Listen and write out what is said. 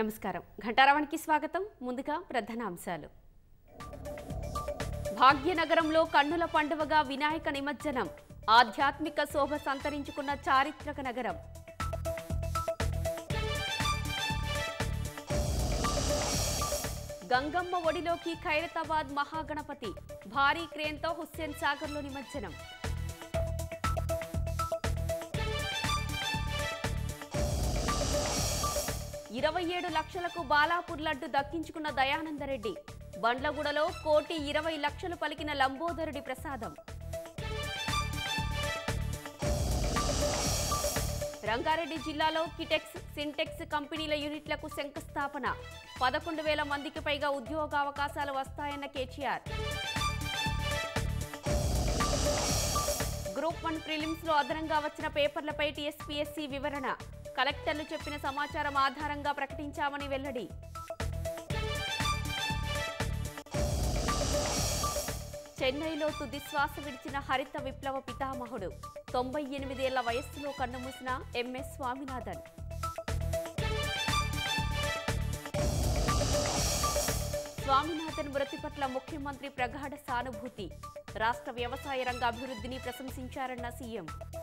నమస్కారం ఘంటారావానికి స్వాగతం ముందుగా ప్రధాన అంశాలు భాగ్యనగరంలో కన్నుల పండువగా వినాయక నిమజ్జనం ఆధ్యాత్మిక శోభ సంతరించుకున్న చారిత్రక నగరం గంగమ్మ ఒడిలోకి ఖైరతాబాద్ మహాగణపతి భారీ క్రేన్తో హుస్సేన్ సాగర్లో నిమజ్జనం ఇరవై ఏడు లక్షలకు బాలాపూర్ లడ్డు దక్కించుకున్న దయానందరెడ్డి బండ్లగూడలో కోటి ఇరవై లక్షలు పలికిన లంబోదరుడి ప్రసాదం రంగారెడ్డి జిల్లాలో కిటెక్స్ సింటెక్స్ కంపెనీల యూనిట్లకు శంకుస్థాపన పదకొండు వేల మందికి పైగా ఉద్యోగావకాశాలు వస్తాయన్న కేటీఆర్ గ్రూప్ వన్ ప్రిలిమ్స్ లో అదనంగా వచ్చిన పేపర్లపై టీఎస్పీఎస్సీ వివరణ కలెక్టర్లు చెప్పిన సమాచారం ఆధారంగా ప్రకటించామని వెల్లడి చెన్నైలో తుది శ్వాస విడిచిన హరిత విప్లవ పితామహుడు తొంభై ఎనిమిదేళ్ల వయస్సులో కన్నుమూసిన ఎంఎస్ స్వామినాథన్ స్వామినాథన్ మృతి పట్ల ముఖ్యమంత్రి ప్రగాఢ సానుభూతి రాష్ట్ర వ్యవసాయ రంగ అభివృద్ధిని ప్రశంసించారన్న సీఎం